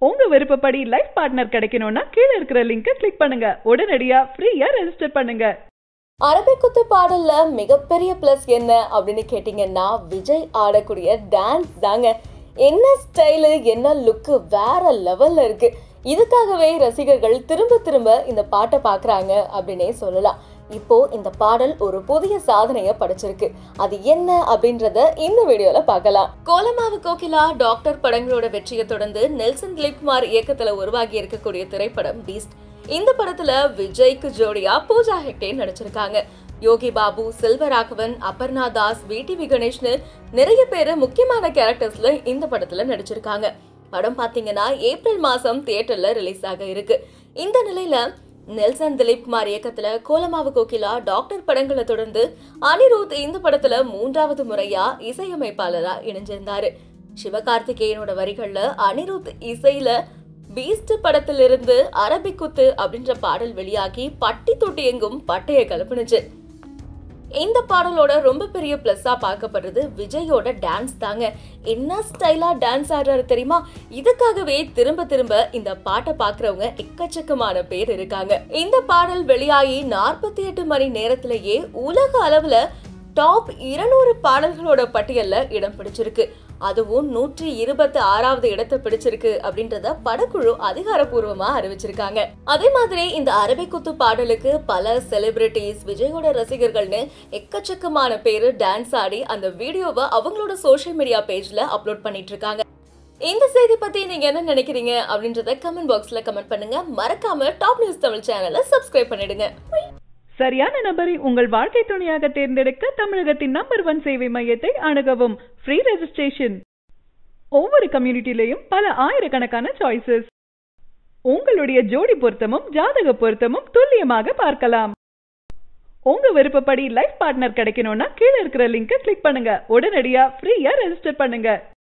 உங்க விருப்பப்படி life partner கிடைக்கணும்னா கீழே இருக்கிற லிங்கை கிளிக் பண்ணுங்க உடனடியா ஃப்ரீயா ரெஜிஸ்டர் பண்ணுங்க அரபிக் குத்து பாடல்ல மிகப்பெரிய ப்ளஸ் என்ன அப்படின்னு கேட்டிங்கன்னா விஜய் ஆடக்கூடிய டான்ஸ் தாங்க என்ன ஸ்டைலு என்ன லுக்கு வேற லெவல்ல இருக்கு இதுக்காகவே ரசிகர்கள் திரும்ப திரும்ப இந்த பாட்டை பார்க்குறாங்க அப்படின்னே சொல்லலாம் இப்போ இந்த பாடல் ஒரு புதிய சாதனையை படைச்சிருக்கு அது என்ன அப்படின்றத இந்த வீடியோல பார்க்கலாம் கோலமாவு கோகிலா டாக்டர் படங்களோட வெற்றியை தொடர்ந்து நெல்சன் திலீப்குமார் இயக்கத்துல உருவாகி இருக்கக்கூடிய திரைப்படம் பீஸ்ட் இந்த படத்துல விஜய்க்கு ஜோடியா பூஜா ஹெக்டே நடிச்சிருக்காங்க யோகி பாபு செல்வராகவன் அபர்ணா தாஸ் விடிவி கணேஷ்னு நிறைய பேர் முக்கியமான கேரக்டர்ஸ்ல இந்த படத்துல நடிச்சிருக்காங்க படம் பாத்தீங்கன்னா ஏப்ரல் மாசம் தியேட்டர்ல ரிலீஸ் ஆக இருக்கு இந்த நிலையில நெல்சன் திலீப் குமார் இயக்கத்துல கோலமாவு கோகிலா டாக்டர் படங்களை தொடர்ந்து அனிருத் இந்த படத்துல மூன்றாவது முறையா இசையமைப்பாளரா இணைஞ்சிருந்தாரு சிவகார்த்திகேயனோட வரிகள்ல அனிருத் இசையில பீஸ்ட் படத்திலிருந்து அரபிக் குத்து அப்படின்ற பாடல் வெளியாகி பட்டி தொட்டி எங்கும் பட்டைய கலப்புனுச்சு இந்த பாடலோட ரொம்ப பெரிய பிளஸ்ஸா பார்க்கப்படுறது விஜயோட டான்ஸ் தாங்க என்ன ஸ்டைலா டான்ஸ் ஆடுறாரு தெரியுமா இதுக்காகவே திரும்ப திரும்ப இந்த பாட்டை பாக்குறவங்க எக்கச்சக்கமான பேர் இருக்காங்க இந்த பாடல் வெளியாகி நாற்பத்தி எட்டு மணி நேரத்திலேயே உலக அளவுல டாப் இருநூறு பாடல்களோட பட்டியல்ல இடம் பிடிச்சிருக்கு அதுவும் நூற்றி இருபத்தி ஆறாவது இடத்தை பிடிச்சிருக்கு அப்படின்றத படக்குழு அதிகாரப்பூர்வமா அறிவிச்சிருக்காங்க அதே மாதிரி இந்த அரபிக் குத்து பாடலுக்கு பல செலிபிரிட்டிஸ் விஜயோட ரசிகர்கள்னு எக்கச்சக்கமான பேரு டான்ஸ் ஆடி அந்த வீடியோவை அவங்களோட சோஷியல் மீடியா பேஜ்ல அப்லோட் பண்ணிட்டு இருக்காங்க இந்த செய்தி பத்தி நீங்க என்ன நினைக்கிறீங்க அப்படின்றத கமெண்ட் பாக்ஸ்ல கமெண்ட் பண்ணுங்க மறக்காம டாப் நியூஸ் தமிழ் சேனலை சப்ஸ்கிரைப் பண்ணிடுங்க சரியான நபரை உங்கள் வாழ்க்கை துணையாக தேர்ந்தெடுக்க தமிழகத்தின் நம்பர் ஒன் சேவை மையத்தை அணுகவும் ஃப்ரீ ரெஜிஸ்ட்ரேஷன் ஒவ்வொரு கம்யூனிட்டிலையும் பல ஆயிரக்கணக்கான சாய்ஸஸ் உங்களுடைய ஜோடி பொருத்தமும் ஜாதக பொருத்தமும் துல்லியமாக பார்க்கலாம் உங்க விருப்பப்படி லைஃப் பார்ட்னர் கிடைக்கணும்னா கீழே இருக்கிற லிங்கை கிளிக் பண்ணுங்க உடனடியா ஃப்ரீயா ரெஜிஸ்டர் பண்ணுங்க